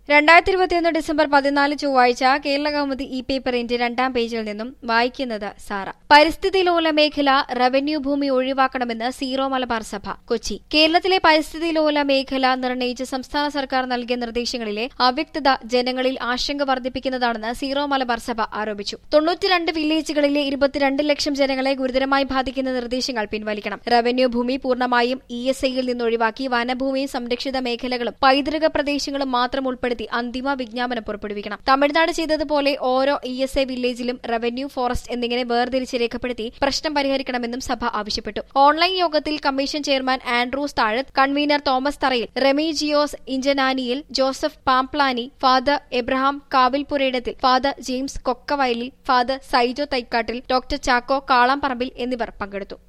രണ്ടായിരത്തി ഇരുപത്തിയൊന്ന് ഡിസംബർ പതിനാല് ചൊവ്വാഴ്ച കേരള കൗമുദി ഇ പേപ്പറിന്റെ രണ്ടാം പേജിൽ നിന്നും വായിക്കുന്നത് സാറ പരിസ്ഥിതി ലോല മേഖല റവന്യൂ ഭൂമി ഒഴിവാക്കണമെന്ന് സീറോ മലബാർ സഭ കൊച്ചി കേരളത്തിലെ പരിസ്ഥിതി ലോല മേഖല നിർണയിച്ച് സംസ്ഥാന സർക്കാർ നൽകിയ നിർദ്ദേശങ്ങളിലെ അവ്യക്തത ജനങ്ങളിൽ ആശങ്ക വർദ്ധിപ്പിക്കുന്നതാണെന്ന് സീറോ മലബാർ സഭ ആരോപിച്ചു തൊണ്ണൂറ്റിരണ്ട് വില്ലേജുകളിലെ ഇരുപത്തിരണ്ട് ലക്ഷം ജനങ്ങളെ ഗുരുതരമായി ബാധിക്കുന്ന നിർദ്ദേശങ്ങൾ പിൻവലിക്കണം റവന്യൂ ഭൂമി പൂർണ്ണമായും ഇ എസ് ഐയിൽ നിന്ന് ഒഴിവാക്കി വനഭൂമിയും സംരക്ഷിത മേഖലകളും പൈതൃക പ്രദേശങ്ങളും മാത്രം ഉൾപ്പെടുത്തി അന്തിമ വിജ്ഞാപനം പുറപ്പെടുവിക്കണം തമിഴ്നാട് ചെയ്തതുപോലെ ഓരോ E S I വില്ലേജിലും revenue forest എന്നിങ്ങനെ വേർതിരിച്ച് രേഖപ്പെടുത്തി പ്രശ്നം പരിഹരിക്കണമെന്നും സഭ ആവശ്യപ്പെട്ടു ഓൺലൈൻ യോഗത്തിൽ കമ്മീഷൻ ചെയർമാൻ ആൻഡ്രൂസ് താഴത്ത് കൺവീനർ തോമസ് തറയിൽ റെമീജിയോസ് ഇഞ്ചനാനിയിൽ Joseph Pamplany father Abraham കാവിൽപുരയിടത്തിൽ father James കൊക്കവയലിൽ father Saijo തൈക്കാട്ടിൽ doctor Chacko കാളാംപറമ്പിൽ എന്നിവർ പങ്കെടുത്തു